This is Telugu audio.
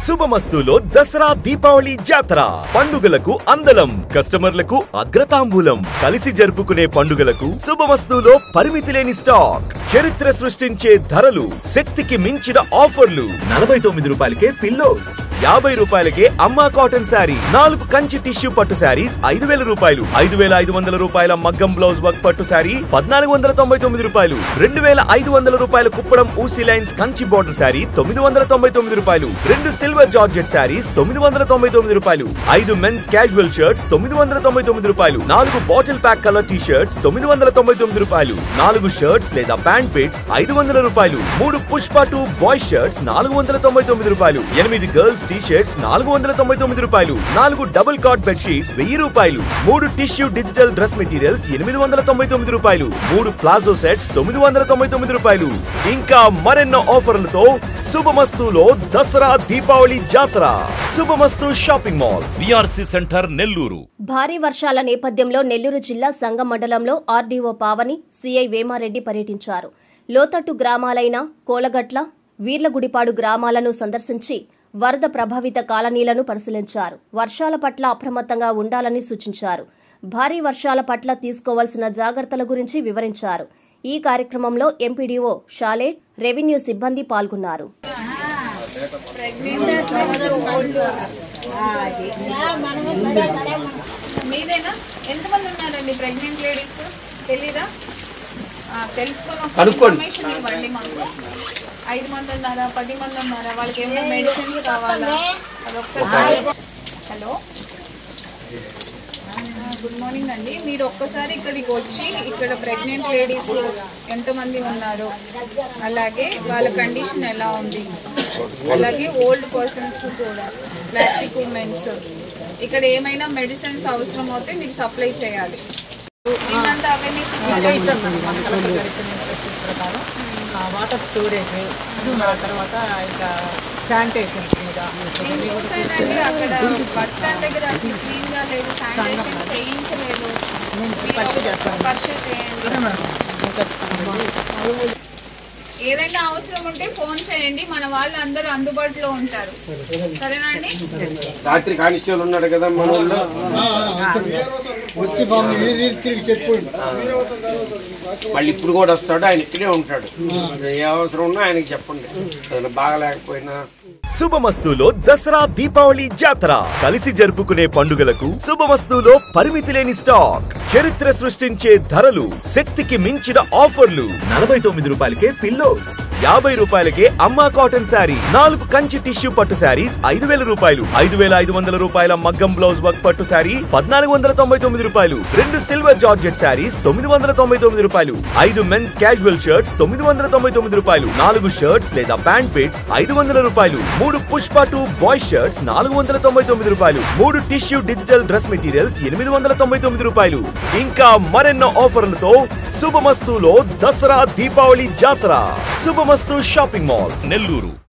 శుభమస్తులో దసరా దీపావళి జాతర పండుగలకు అందలం కస్టమర్లకు అగ్రతాంబూలం కలిసి జరుపుకునే పండుగలకు శుభమస్తులో పరిమితి లేని స్టాక్ చరిత్ర సృష్టించే ధరలు శక్తికి మించిన ఆఫర్లు నలభై తొమ్మిది రూపాయలకే పిల్లోస్ యాభై రూపాయలకే అమ్మా కాటన్ శారీ నాలుగు కంచి టిష్యూ పట్టు శారీస్ ఐదు వేల రూపాయలు ఐదు వేల ఐదు వందల రూపాయల మగ్గం బ్లౌజ్ వర్క్ పట్టు శారీ పద్నాలుగు వందల తొంభై తొమ్మిది రూపాయలు రెండు వేల ఐదు వందల రూపాయల కుప్పడం ఊసీ లైన్స్ కంచి బోర్డర్ శారీ తొమ్మిది వందల తొంభై తొమ్మిది రూపాయలు రెండు సిల్వర్ జార్జెట్ శారీస్ తొమ్మిది వందల తొంభై తొమ్మిది రూపాయలు ఐదు మెన్స్ క్యాజువల్ షర్ట్స్ తొమ్మిది వందల తొంభై తొమ్మిది రూపాయలు నాలుగు bottle pack colour T shirts తొమ్మిది వందల తొంభై తొమ్మిది రూపాయలు నాలుగు షర్ట్స్ లేదా ప్యాంట్ పిట్స్ ఐదు వందల రూపాయలు మూడు పుష్ప టూ బాయ్ షర్ట్స్ నాలుగు వందల తొంభై తొమ్మిది రూపాయలు ఎనిమిది గర్ల్స్ టీ షర్ట్స్ నాలుగు వందల తొంభై తొమ్మిది రూపాయలు నాలుగు డబుల్ కాట్ బెడ్ షీట్స్ వెయ్యి రూపాయలు మూడు టిష్యూ డిజిటల్ డ్రెస్ మెటీరియల్స్ ఎనిమిది వందల తొంభై తొమ్మిది రూపాయలు మూడు ప్లాజో సెట్స్ తొమ్మిది వందల తొంభై తొమ్మిది రూపాయలు ఇంకా మరెన్నో ఆఫర్లతో శుభమస్తులో దసరా దీపావళి జాతర Subhamastu shopping mall VRC centre Nellore భారీ వర్షాల నేపథ్యంలో నెల్లూరు జిల్లా సంగం మండలంలో ఆర్డీఓ పావని సిఐ వేమారెడ్డి పర్యటించారు లోతట్టు గ్రామాలైన కోలగట్ల వీర్లగుడిపాడు గ్రామాలను సందర్శించి వరద ప్రభావిత కాలనీలను పరిశీలించారు వర్షాల పట్ల అప్రమత్తంగా ఉండాలని సూచించారు భారీ వర్షాల పట్ల తీసుకోవాల్సిన జాగ్రత్తల గురించి వివరించారు ఈ కార్యక్రమంలో ఎంపీడీఓ షాలే రెవెన్యూ సిబ్బంది పాల్గొన్నారు మీదేనా ఎంతమంది ఉన్నారండి ప్రెగ్నెంట్ లేడీస్ తెలీదా ఆ, తెలుసుకొని ఒక కనుక్కోండి. ఇన్ఫర్మేషన్ ఇవ్వండి మాకు ఐదు మంది ఉన్నారా పది మంది ఉన్నారా వాళ్ళకి ఏమైనా మెడిసిన్స్ కావాలా అది ఒకసారి హలో గుడ్ మార్నింగ్ అండి మీరు ఒక్కసారి ఇక్కడికి వచ్చి ఇక్కడ ప్రెగ్నెంట్ లేడీస్ ఎంతమంది ఉన్నారు అలాగే వాళ్ళ కండిషన్ ఎలా ఉంది అలాగే ఓల్డ్ పర్సన్స్ కూడా ప్లాస్టిక్ ఉమెన్స్ ఇక్కడ ఏమైనా మెడిసిన్స్ అవసరం అవుతే మీకు సప్లై చేయాలి నిన్నంతా అవేర్నెస్ ప్రకారం ఆ, వాటర్ స్టోరేజ్ ఆ తర్వాత ఇంకా శానిటేషన్ మీద నేను చూసానండి అక్కడ బస్ స్టాండ్ దగ్గర అసలు క్లీన్ గా లేదు శానిటేషన్ చేయించలేదు పరిచయం చేస్తాను. పరిచయం చేయండి ఏదైనా అవసరం ఉంటే ఫోన్ చేయండి మన వాళ్ళు అందరూ అందుబాటులో ఉంటారు సరేనా అండి రాత్రి కానిస్టేబుల్ ఉన్నాడు కదా మన ఊళ్ళో వచ్చి బాబు మీరు తిరిగి చెప్పు మళ్ళీ ఇప్పుడు కూడా వస్తాడు ఆయన ఇక్కడే ఉంటాడు ఏ అవసరం ఉన్నా ఆయనకి చెప్పండి ఏదైనా బాగలేకపోయినా శుభమస్తులో దసరా దీపావళి జాతర కలిసి జరుపుకునే పండుగలకు శుభమస్తులో పరిమితి లేని స్టాక్ చరిత్ర సృష్టించే ధరలు శక్తికి మించిన ఆఫర్లు నలభై తొమ్మిది రూపాయలకే పిల్లోస్ యాభై రూపాయలకే అమ్మా కాటన్ శారీ నాలుగు కంచి టిష్యూ పట్టు శారీస్ ఐదు వేల రూపాయలు ఐదు వేల ఐదు వందల రూపాయల మగ్గం బ్లౌజ్ వర్క్ పట్టు శారీ పద్నాలుగు వందల తొంభై తొమ్మిది రూపాయలు రెండు సిల్వర్ జార్జెట్ శారీస్ తొమ్మిది వందల తొంభై తొమ్మిది రూపాయలు ఐదు మెన్స్ క్యాజువల్ షర్ట్స్ తొమ్మిది వందల తొంభై తొమ్మిది రూపాయలు నాలుగు షర్ట్స్ లేదా ప్యాంట్ పిట్స్ ఐదు వందల రూపాయలు మూడు పుష్ప టూ బాయ్ షర్ట్స్ నాలుగు వందల తొంభై తొమ్మిది రూపాయలు మూడు టిష్యూ డిజిటల్ డ్రెస్ మెటీరియల్స్ ఎనిమిది వందల తొంభై తొమ్మిది రూపాయలు ఇంకా మరెన్నో ఆఫర్లతో శుభమస్తులో దసరా దీపావళి జాతర శుభమస్తు షాపింగ్ మాల్ నెల్లూరు